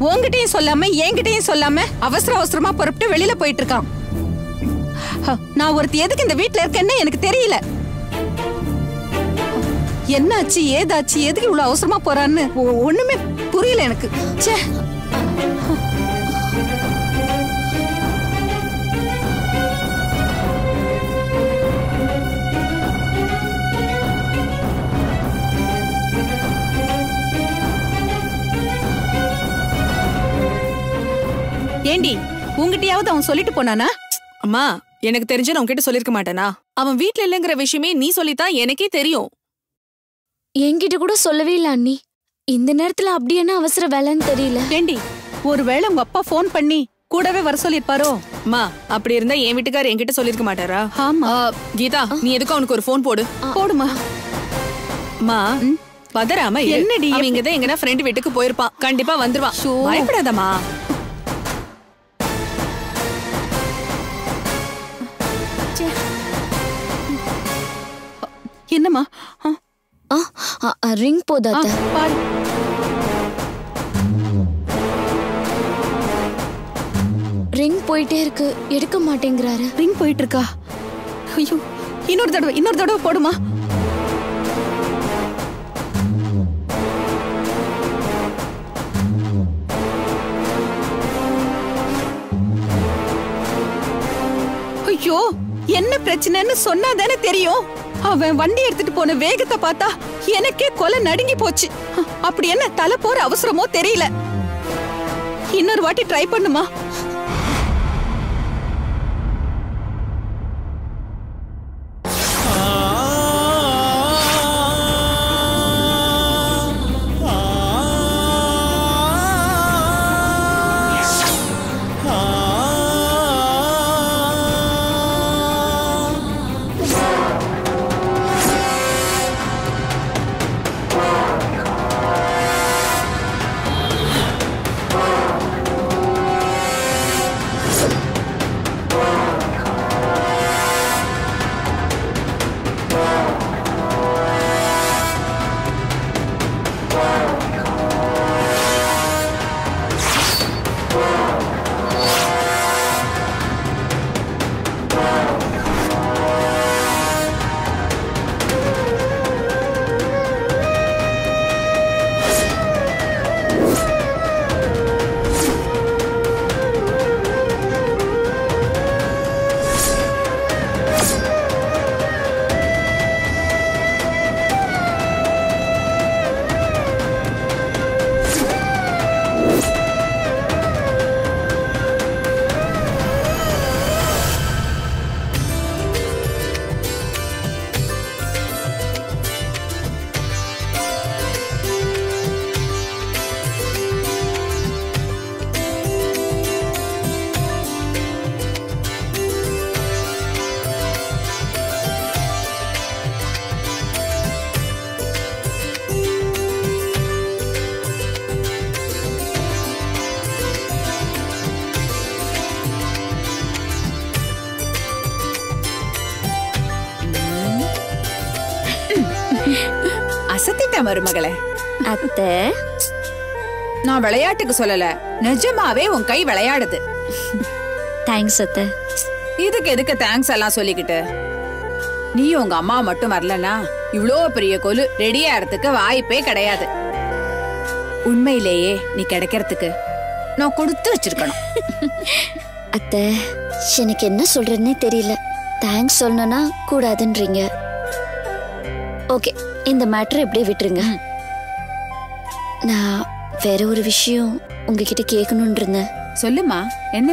உன்கிட்டயும் சொல்லாம என்கிட்டயும் சொல்லாம அவசர அவசரமா புறப்பட்டு வெளியில போயிட்டு இருக்கான் ஹ, நான் ஒருத்தி எதுக்கு இந்த வீட்ல இருக்கேன்னு எனக்கு தெரியல என்னாச்சு ஏதாச்சு எதுக்கு இவ்வளவு அவசரமா போறான்னு ஒ- ஒண்ணுமே புரியல எனக்கு ச்சே ஏண்டி உங்ககிட்டயாவது அவன் சொல்லிட்டு போனானா அம்மா எனக்கு தெரிஞ்சு நான் உன்கிட்ட சொல்லிருக்க மாட்டேனா அவன் வீட்ல இல்லைங்கிற விஷயமே நீ சொல்லித்தான் எனக்கே தெரியும் என்கிட்ட கூட சொல்லவே இல்ல அண்ணி இந்த நேரத்துல அப்படி என்ன அவசர வேலைன்னு தெரியல ஏண்டி ஒருவேளை உங்க அப்பா ஃபோன் பண்ணி கூடவே வர சொல்லிருப்பாரோ அம்மா அப்படி இருந்தா என் வீட்டுக்காரர் என்கிட்ட சொல்லிருக்க மாட்டாரா ஆமா ஆ, கீதா நீ எதுக்கு அவனுக்கு ஒரு ஃபோன் போடு போடுமா அம்மா பதறாம இரு. என்னடி? அவன் இங்கதான் எங்கனா ஃப்ரெண்ட் வீட்டுக்கு போயிருப்பான் கண்டிப்பா வந்துருவான் பயப்படாதம்மா என்னம்மா ஆ, ஆ ரிங் ஆ, போதாத்த பாரு ரிங் போயிட்டே இருக்கு எடுக்க மாட்டேங்கிறாரு ரிங் போயிட்டு இருக்கா ஐயோ இன்னொரு தடவை இன்னொரு தடவை போடுமா ஐயோ என்ன பிரச்சனைன்னு சொன்னா தானே தெரியும் அவன் வண்டி எடுத்துட்டு போன வேகத்தை பார்த்தா எனக்கே கொலை நடுங்கி போச்சு அப்படி என்ன தலை போற அவசரமோ தெரியல இன்னொரு வாட்டி ட்ரை பண்ணுமா அசத்திட்ட மருமகளே அத்தை நான் விளையாட்டுக்கு சொல்லல நிஜமாவே உன் கை விளையாடுது தேங்க்ஸ் அத்தை இதுக்கு எதுக்கு தேங்க்ஸ் எல்லாம் சொல்லிக்கிட்டு நீ உங்க அம்மா மட்டும் வரலனா இவ்ளோ பெரிய கொலு ரெடியாகிறதுக்கு வாய்ப்பே கிடையாது உண்மையிலேயே நீ கிடைக்கிறதுக்கு நான் கொடுத்து வச்சிருக்கணும் அத்தை எனக்கு என்ன சொல்றதுன்னே தெரியல தேங்க்ஸ் சொல்லணும்னா கூடாதுன்றீங்க ஓகே இந்த மேட்டர் இப்படியே விட்டுருங்க நான் வேற ஒரு விஷயம் உங்ககிட்ட கேட்கணும்னு இருந்தேன் சொல்லுமா என்ன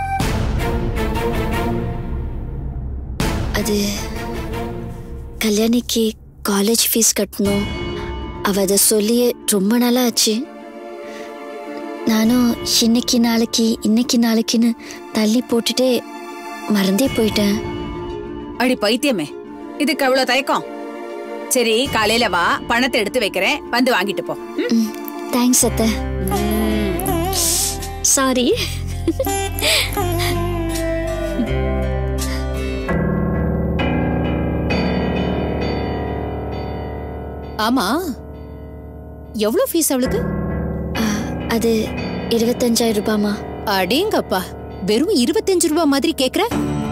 அது கல்யாணிக்கு காலேஜ் ஃபீஸ் கட்டணும் அவ அதை சொல்லியே ரொம்ப நாளா ஆச்சு நானும் இன்னைக்கு நாளைக்கு இன்னைக்கு நாளைக்குன்னு தள்ளி போட்டுட்டே மறந்தே போயிட்டேன் அடி பைத்தியமே இதுக்கு அவ்வளவு தயக்கம் சரி காலையில வா பணத்தை எடுத்து வைக்கிறேன் வந்து வாங்கிட்டு போ ம்? தேங்க்ஸ் அத்தை சாரி ஆமா எவ்வளவு ஃபீஸ் அவளுக்கு அது இருபத்தஞ்சாயிரம் ரூபாமா அடேங்கப்பா வெறும் இருபத்தஞ்சு ரூபா மாதிரி கேக்குற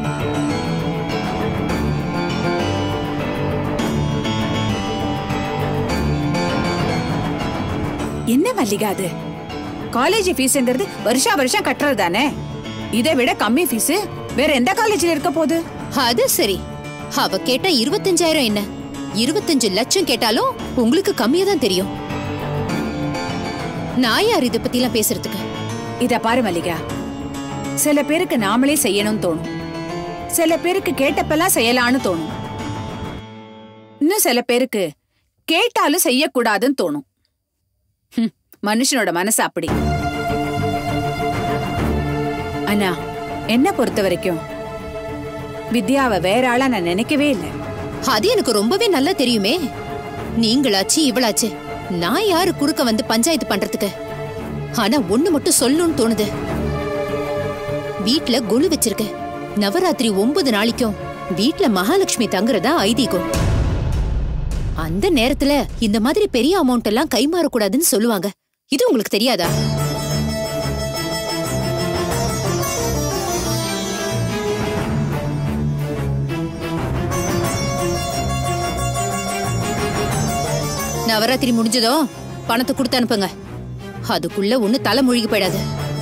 என்ன மல்லிகா அது காலேஜ் ஃபீஸ்ங்கிறது வருஷா வருஷம் கட்டுறது தானே இதை விட கம்மி ஃபீஸ் வேற எந்த காலேஜ்ல இருக்க போகுது அது சரி அவ கேட்டா இருபத்தஞ்சாயிரம் என்ன இருபத்தஞ்சு லட்சம் கேட்டாலும் உங்களுக்கு கம்மியா தான் தெரியும் நான் யார் இத பத்தி எல்லாம் பேசுறதுக்கு இத பாரு மல்லிகா சில பேருக்கு நாமளே செய்யணும்னு தோணும் சில பேருக்கு கேட்டப்பெல்லாம் செய்யலான்னு தோணும் இன்னும் சில பேருக்கு கேட்டாலும் செய்யக்கூடாதுன்னு தோணும் ஹம், மனுஷனோட மனசு அப்படி அண்ணா என்ன பொறுத்த வரைக்கும் வித்யாவை வேற ஆளா நான் நினைக்கவே இல்லை அது எனக்கு ரொம்பவே நல்லா தெரியுமே நீங்களாச்சு இவளாச்சு நான் யாரு குறுக்க வந்து பஞ்சாயத்து பண்றதுக்கு ஆனா ஒண்ணு மட்டும் சொல்லணும்னு தோணுது வீட்ல கொலு வச்சிருக்க நவராத்திரி ஒன்பது நாளைக்கும் வீட்ல மகாலட்சுமி தங்குறதா ஐதீகம் அந்த நேரத்துல இந்த மாதிரி பெரிய அமௌண்ட் எல்லாம் கைமாறக்கூடாதுன்னு சொல்லுவாங்க இது உங்களுக்கு தெரியாதா நவராத்திரி முடிஞ்சதும் பணத்தை கொடுத்து அனுப்புங்க அதுக்குள்ள ஒண்ணு தலை மூழ்கி போயிடாது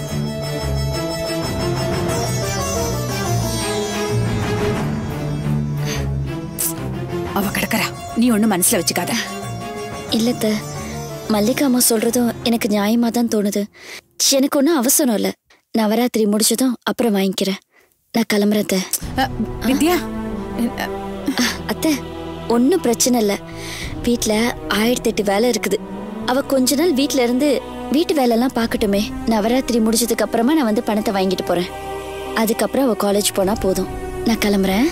அவ கிடக்குறா நீ ஒண்ணும் மனசுல வச்சுக்காத இல்லத்த மல்லிகா அம்மா சொல்றதும் எனக்கு நியாயமா தான் தோணுது எனக்கு ஒன்றும் அவசரம் இல்லை நவராத்திரி முடிச்சதும் அப்புறம் வாங்கிக்கிறேன் நான் கிளம்புறேன் அத்தை. அ, வித்யா அத்தை ஒன்றும் பிரச்சனை இல்லை வீட்டில் ஆயிரத்தி எட்டு வேலை இருக்குது அவ கொஞ்ச நாள் வீட்ல இருந்து வீட்டு வேலைலாம் பார்க்கட்டுமே நவராத்திரி முடிச்சதுக்கு அப்புறமா நான் வந்து பணத்தை வாங்கிட்டு போறேன் அதுக்கப்புறம் அவ காலேஜ் போனா போதும் நான் கிளம்புறேன்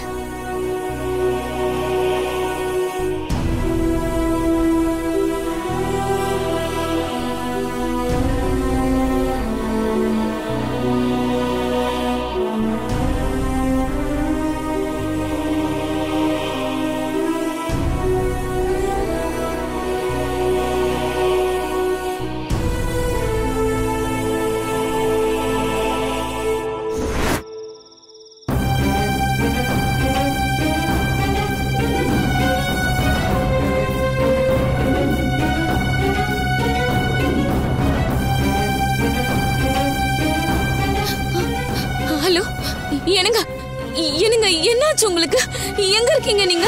ஹலோ என்னங்க என்னங்க என்னாச்சு உங்களுக்கு எங்க இருக்கீங்க நீங்க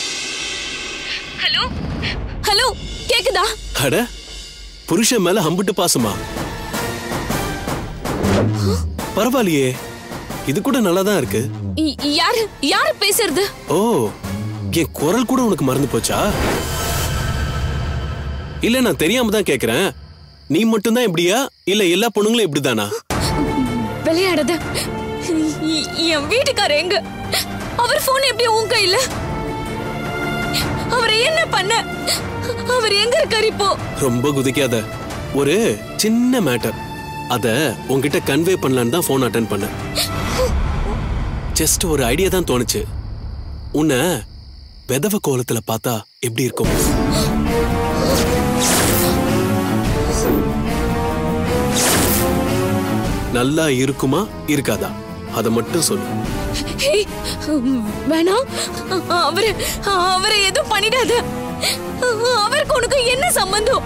ஹலோ ஹலோ கேக்குதா அட புருஷன் மேல அம்புட்டு பாசமா பரவாயில்லையே இது கூட நல்லா தான் இருக்கு இ- யாரு யாரு பேசுறது ஓ என் குரல் கூட உனக்கு மறந்து போச்சா இல்ல நான் தெரியாம தான் கேக்குறேன் நீ மட்டும்தான் இப்படியா இல்ல எல்லா பொண்ணுங்களும் இப்படிதானா விளையாடாத இ- என் வீட்டுக்கார எங்க அவர் போன் எப்படி உன் கையில அவரை என்ன பண்ண அவர் எங்க இருக்காரு இப்போ ரொம்ப குதிக்காத ஒரு சின்ன மேட்டர் அத உன்கிட்ட கன்வே பண்ணலான்னு தான் ஃபோன் அட்டன் பண்ணேன் ஜஸ்ட் ஒரு ஐடியா தான் தோணுச்சு உன்னை வெதவ கோலத்துல பார்த்தா எப்படி இருக்கும் நல்லா இருக்குமா இருக்காதா அத மட்டும் சொல்லு ஹேய், வேணாம் அவரை அவரை எதுவும் பண்ணிடாத அவருக்கு உனக்கு என்ன சம்பந்தம்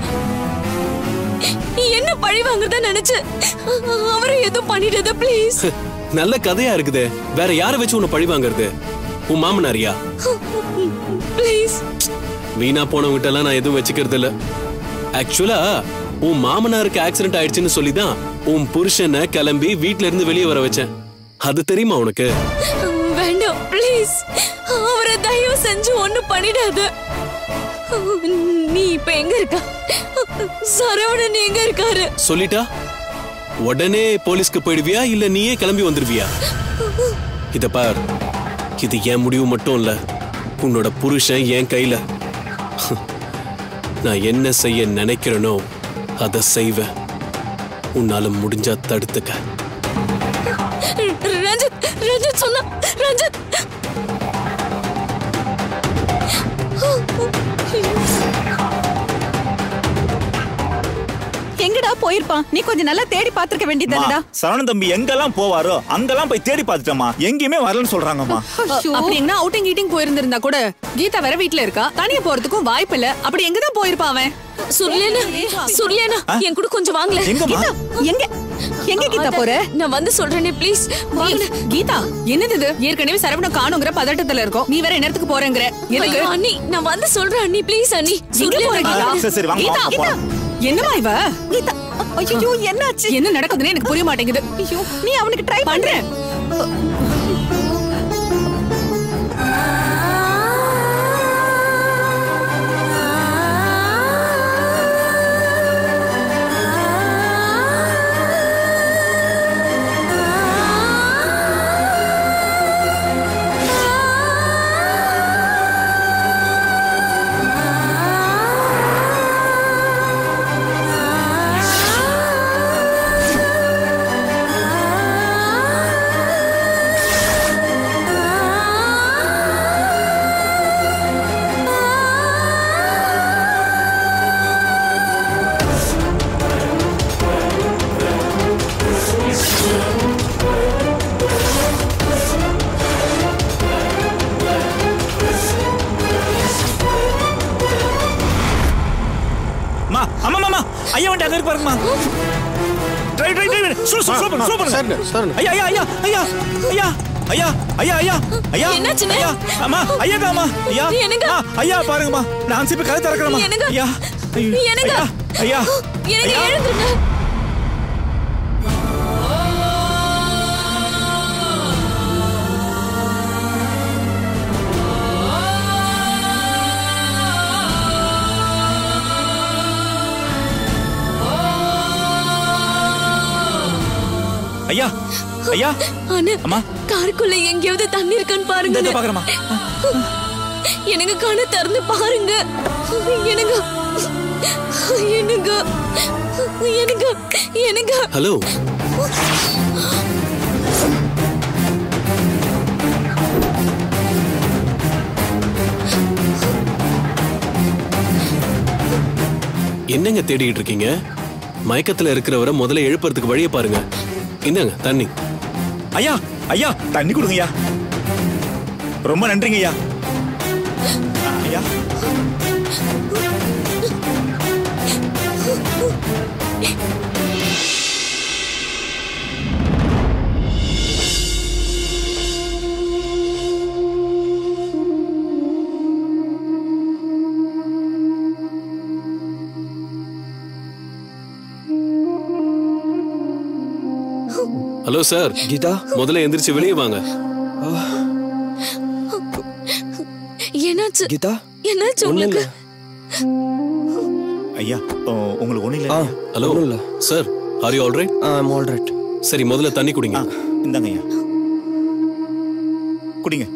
நீ என்ன பழி வாங்குறதா நினைச்சு அவரை எதுவும் பண்ணிடாத ப்ளீஸ் நல்ல கதையா இருக்குதே வேற யாரை வச்சு உன்னை பழி வாங்குறது உன் மாமனாரியா ப்ளீஸ் வீணா போனவங்கிட்ட எல்லாம் நான் எதுவும் வச்சுக்கிறது இல்ல ஆக்சுவலா உன் மாமனாருக்கு ஆக்சிடென்ட் ஆயிடுச்சுன்னு சொல்லி தான் உன் புருஷனை கிளம்பி வீட்ல இருந்து வெளியே வர வச்சேன் அது தெரியுமா உனக்கு வேண்டாம் ப்ளீஸ் அவரை தயவு செஞ்சு ஒண்ணு பண்ணிடாத நீ இப்ப எங்க இருக்க சரவணன் எங்க இருக்காரு சொல்லிட்டா உடனே போலீஸ்க்கு போயிடுவியா இல்ல நீயே கிளம்பி வந்துருவியா இத பார் இது என் முடிவு மட்டும் இல்ல உன்னோட புருஷன் என் கையில நான் என்ன செய்ய நினைக்கிறேனோ அதை செய்வேன் உன்னால முடிஞ்சா தடுத்துக்க ரஞ்சித் ரஞ்சித் சொன்னா ரஞ்சித் எங்கடா எங்கடா போயிருப்பான் நீ கொஞ்சம் நல்லா தேடி பாத்துருக்க வேண்டியதுதானடா சரவணன் தம்பி எங்கெல்லாம் போவாரோ அங்கெல்லாம் போய் தேடி பார்த்துட்டேம்மா எங்கேயுமே வரலன்னு சொல்றாங்கம்மா ஐயோ. அப்படி எங்கன்னா அவுட்டிங் கீட்டிங் போயிருந்திருந்தா கூட கீதா வேற வீட்ல இருக்கா தனியா போறதுக்கும் வாய்ப்பு இல்ல அப்படி எங்கதான் போயிருப்பா அவன் சுர்லேனா சுர்லேனா என் கூட கொஞ்சம் வாங்கல எங்கம்மா எங்க எங்க கீதா போற நான் வந்து சொல்றேனே ப்ளீஸ் வாங்க கீதா என்னது இது ஏற்கனவே சரவணம் காணுங்கிற பதட்டத்துல இருக்கோம் நீ வேற நேரத்துக்கு போறேங்கிற எனக்கு ஐயோ, அண்ணி நான் வந்து சொல்றேன் அண்ணி ப்ளீஸ் அண்ணி எங்க போற சுர்லேனா கீதா சரி, சரி, வாங்க, கீதா வாங்க, போலாம். என்னமா இவ கீதா ஐயோ என்னாச்சு என்ன நடக்குதுன்னு எனக்கு புரிய மாட்டேங்குது ஐயோ நீ அவனுக்கு ட்ரை பண்ற பண்றேன் அம்மா அம்மா அம்மா ஐயா வந்து அங்க இருக்கு பாருங்கம்மா ட்ரை ட்ரை ட்ரை சூ சூ சூ சூ சரிண்ணே, சரிண்ணே. ஐயா ஐயா ஐயா ஐயா ஐயா ஐயா ஐயா ஐயா ஐயா என்னாச்சுண்ணே? ஐயா அம்மா ஐயா அம்மா ஐயா என்னங்க? அம்மா, ஐயா பாருங்கம்மா நான் சிப்பி கதை திறக்கிறேம்மா என்னங்க? ஐயா ஐயோ, என்னங்க? ஐயா ஐயா எனக்கு ஐயா. எழுந்துருங்க ஐயா ஐயா அண்ணா அம்மா. காருக்குள்ள எங்கேயாவது தண்ணி இருக்கான்னு பாருங்க இந்த பாக்குறமா எனக்கு கண்ணை திறந்து பாருங்க எனக்கு எனக்கு எனக்கு எனக்கு ஹலோ என்னங்க தேடிட்டு இருக்கீங்க மயக்கத்துல இருக்கிறவரை முதல்ல எழுப்புறதுக்கு வழியை பாருங்க இந்தாங்க தண்ணி ஐயா ஐயா தண்ணி கொடுங்க ஐயா ரொம்ப நன்றிங்க ஐயா ஆ, ஐயா ஹலோ சார் கீதா முதல்ல எந்திரிச்சு வெளியே வாங்க என்னாச்சு கீதா என்னாச்சு ஒண்ணும் உங்களுக்கு இல்ல ஐயா ஓ, உங்களுக்கு ஒண்ணும் ஆ இல்லை ஹலோ ஒண்ணும் இல்ல sir are you alright I'm all right சரி முதல்ல தண்ணி குடிங்க ஆ இந்தாங்க ஐயா குடிங்க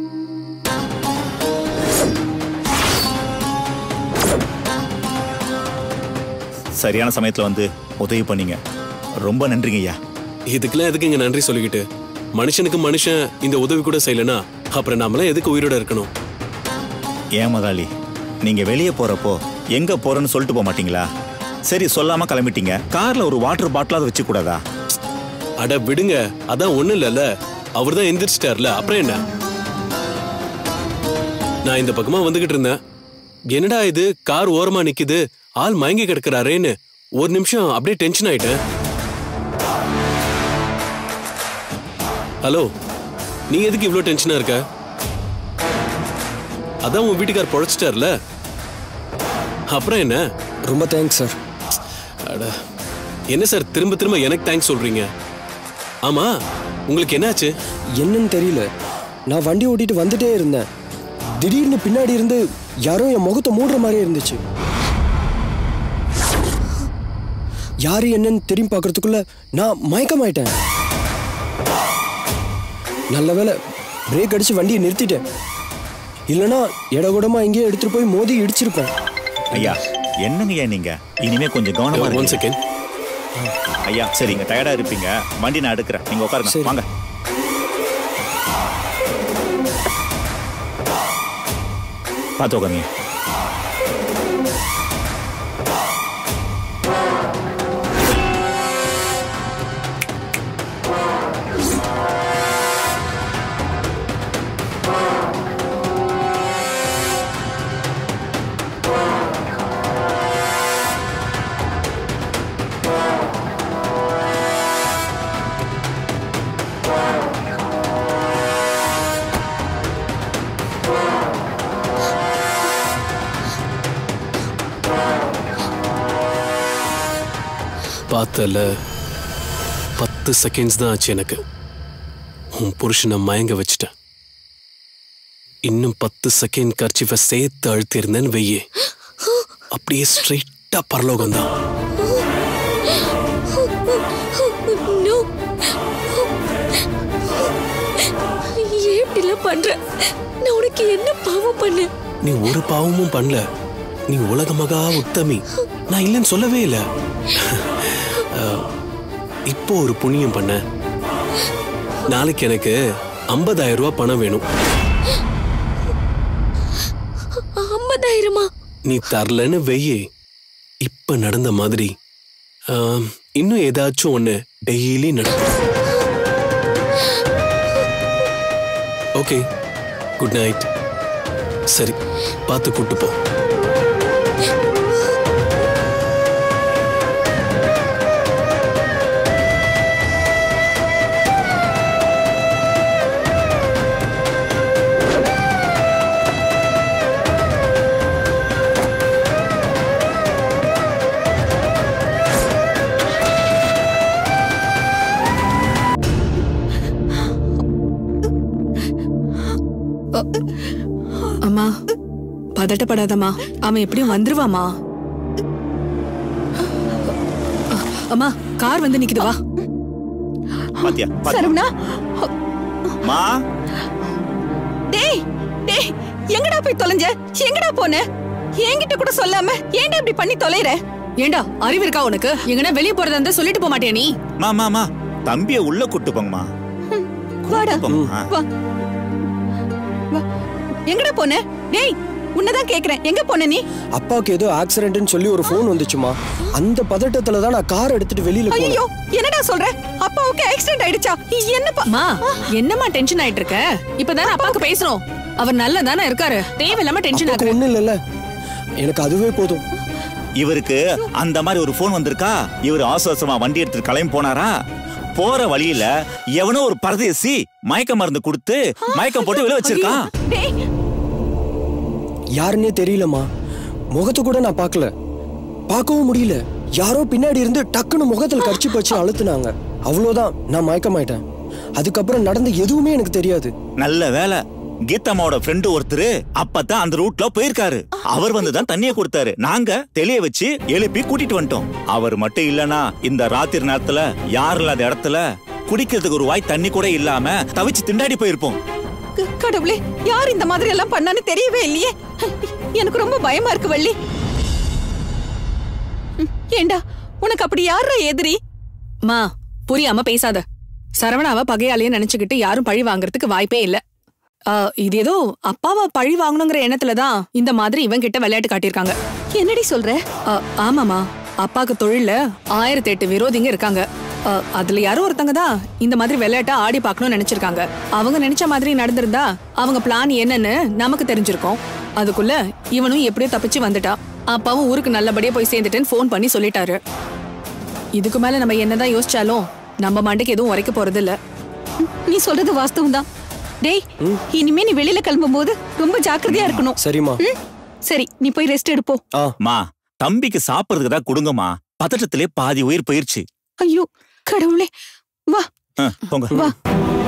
சரியான சமயத்துல வந்து உதவி பண்ணீங்க ரொம்ப நன்றிங்க ஐயா இதுக்கெல்லாம் எதுக்கு இங்க நன்றி சொல்லிக்கிட்டு மனுஷனுக்கு மனுஷன் இந்த உதவி கூட செய்யலனா அப்புறம் நாமெல்லாம் எதுக்கு உயிரோட இருக்கணும் ஏன் முதலாளி நீங்க வெளியே போறப்போ எங்க போறேன்னு சொல்லிட்டு போக மாட்டீங்களா சரி சொல்லாம கிளம்பிட்டீங்க கார்ல ஒரு வாட்டர் பாட்டிலாவது வச்சு கூடாதா அட விடுங்க அதான் ஒண்ணு இல்லல்ல அவர் தான் எந்திரிச்சிட்டார்ல அப்புறம் என்ன நான் இந்த பக்கமா வந்துகிட்டு இருந்தேன் என்னடா இது கார் ஓரமா நிக்குது ஆள் மயங்கி கிடக்குறாரேன்னு ஒரு நிமிஷம் அப்படியே டென்ஷன் ஆயிட்டேன் ஹலோ நீ எதுக்கு இவ்ளோ டென்ஷனா இருக்க அதான் உன் வீட்டுக்கார் பொழைச்சிட்டார்ல அப்புறம் என்ன ரொம்ப தேங்க்ஸ் சார் அட என்ன சார் திரும்ப திரும்ப எனக்கு தேங்க்ஸ் சொல்றீங்க ஆமா உங்களுக்கு என்னாச்சு என்னன்னு தெரியல நான் வண்டி ஓட்டிட்டு வந்துட்டே இருந்தேன் திடீர்னு பின்னாடி இருந்து யாரோ என் முகத்தை மூடுற மாதிரியே இருந்துச்சு யாரு என்னன்னு திரும்பி பார்க்கறதுக்குள்ள நான் மயக்கமாயிட்டேன் நல்ல வேளை பிரேக் அடிச்சு வண்டியை நிறுத்திட்டேன் இல்லனா இடகுடமா எங்கேயோ எடுத்துட்டு போய் மோதி இடிச்சிருப்பேன் ஐயா என்னங்க ஐயா நீங்க இனிமே கொஞ்சம் கவனமா ஒன் இருங்க செகண்ட் ஐயா சரி நீங்க டயர்டா இருப்பீங்க வண்டி நான் எடுக்கிறேன் நீங்க உட்காருங்க சரி. வாங்க பார்த்து உட்காருங்க பார்த்தல பத்து செகண்ட்ஸ் தான் ஆச்சு எனக்கு உன் புருஷனை மயங்க வச்சுட்டேன் இன்னும் பத்து செகண்ட் கர்ச்சிஃபை சேர்த்து அழுத்திருந்தேன்னு வெய்யே அப்படியே ஸ்ட்ரைட்டா பரலோகம் தான் நோ ஏன் இப்படிலாம் பண்ற நான் உனக்கு என்ன பாவம் பண்ணேன் நீ ஒரு பாவமும் பண்ணல நீ உலகமகா உத்தமி நான் இல்லைன்னு சொல்லவே இல்லை அஹ், இப்போ ஒரு புண்ணியம் பண்ண நாளைக்கு எனக்கு 50000 ரூபாய் பணம் வேணும் ஐம்பதாயிரமா நீ தரலன்னு வெய்யே இப்ப நடந்த மாதிரி ஆம், இன்னும் ஏதாச்சும் ஒண்ணு டெய்லி நடக்கும் ஓகே குட் நைட் சரி பார்த்து கூட்டு போ அம்மா பதட்டப்படாதம்மா அவன் எப்படியும் வந்துருவாமா அம்மா கார் வந்து நிக்குது வா பாத்தியா பாத்தியா? சரவணா மா டேய் டேய் எங்கடா போய் தொலைஞ்ச எங்கடா போன என்கிட்ட கூட சொல்லாம ஏன்டா இப்படி பண்ணி தொலைற ஏண்டா அறிவு இருக்கா உனக்கு எங்கனா வெளிய போறதா இருந்தா சொல்லிட்டு போக மாட்டியா நீ மா மா மா தம்பிய உள்ள கூட்டு போங்கம்மா வாடா போங்கம்மா. வா வா எங்கடா போன டேய் உன்னதான் கேக்குறேன் எங்க போன நீ அப்பாவுக்கு ஏதோ ஆக்சிடென்ட்னு சொல்லி ஒரு ஃபோன் வந்துச்சுமா அந்த பதட்டத்துல தான் நான் கார் எடுத்துட்டு வெளியில போனேன் ஐயோ என்னடா சொல்ற அப்பாவுக்கு ஆக்சிடென்ட் ஆயிடுச்சா என்னப்பா அம்மா என்னம்மா டென்ஷன் ஆயிட்டு இருக்க இப்பதானே அப்பாக்கு பேசுறோம் அவர் நல்லா தானே இருக்காரு தேவையில்லாம டென்ஷன் அப்பாவுக்கு ஆகுற ஒண்ணும் இல்லைல்ல எனக்கு அதுவே போதும் இவருக்கு அந்த மாதிரி ஒரு போன் வந்திருக்கா இவர் அவசரமா வண்டி எடுத்துட்டு கிளம்பி போனாரா போற வழியில எவனோ ஒரு பரதேசி மயக்க மருந்து கொடுத்து மயக்கம் போட்டு விழ வச்சிருக்கான் டேய் யாருன்னே தெரியலம்மா முகத்தை கூட நான் பார்க்கல பார்க்கவும் முடியல யாரோ பின்னாடி இருந்து டக்குன்னு முகத்துல கடிச்சு பச்சு அழுத்துனாங்க அவ்வளவுதான் நான் மயக்கமாயிட்டேன் அதுக்கப்புறம் நடந்த எதுவுமே எனக்கு தெரியாது நல்ல வேலை கீதம்மாவோட ஃப்ரெண்டு ஒருத்தர் அப்பதான் அந்த ரூட்ல போயிருக்காரு அவர் வந்து தான் தண்ணிய கொடுத்தாரு நாங்க தெளிய வச்சு எழுப்பி கூட்டிட்டு வந்துட்டோம் அவர் மட்டும் இல்லனா இந்த ராத்திரி நேரத்துல யாரும் இல்லாத இடத்துல குடிக்கிறதுக்கு ஒரு வாய் தண்ணி கூட இல்லாம தவிச்சு திண்டாடி போயிருப்போம் க- கடவுளே யார் இந்த மாதிரி எல்லாம் பண்ணான்னு தெரியவே இல்லையே எனக்கு ரொம்ப பயமா இருக்கு வள்ளி ம், ஏண்டா உனக்கு அப்படி யாரா எதிரி மா புரியாம பேசாத சரவணாவ பகையாளியே நினைச்சுக்கிட்டு யாரும் பழி வாங்குறதுக்கு வாய்ப்பே இல்ல ஆ, இது ஏதோ அப்பாவை பழி வாங்கணுங்கிற எண்ணத்துல தான் இந்த மாதிரி இவன் கிட்ட விளையாட்டு காட்டியிருக்காங்க என்னடி சொல்ற ஆ, ஆமாமா அப்பாக்கு தொழில்ல ஆயிரத்தி எட்டு விரோதிங்க இருக்காங்க ஆ, அதுல யாரோ ஒருத்தங்க தான் இந்த மாதிரி விளையாட்டா ஆடி பார்க்கணும்னு நினைச்சிருக்காங்க அவங்க நினைச்ச மாதிரி நடந்திருந்தா அவங்க பிளான் என்னன்னு நமக்கு தெரிஞ்சிருக்கும் அதுக்குள்ள இவனும் எப்படியோ தப்பிச்சு வந்துட்டான் அப்பாவும் ஊருக்கு நல்லபடியா போய் சேர்ந்துட்டேன்னு ஃபோன் பண்ணி சொல்லிட்டாரு இதுக்கு மேல நம்ம என்னதான் யோசிச்சாலும் நம்ம மண்டைக்கு எதுவும் உரைக்க போறது இல்ல நீ சொல்றது வாஸ்தவம் தான் டேய் இனிமே நீ வெளியில கிளம்பும் போது ரொம்ப ஜாக்கிரதையா இருக்கணும் சரிம்மா ம்? சரி நீ போய் ரெஸ்ட் எடுப்போ ஆ மா தம்பிக்கு சாப்பிடுறதுக்கு தான் கொடுங்கம்மா பதட்டத்திலே பாதி உயிர் போயிருச்சு ஐயோ கடவுளே வா ஆ, போங்க வா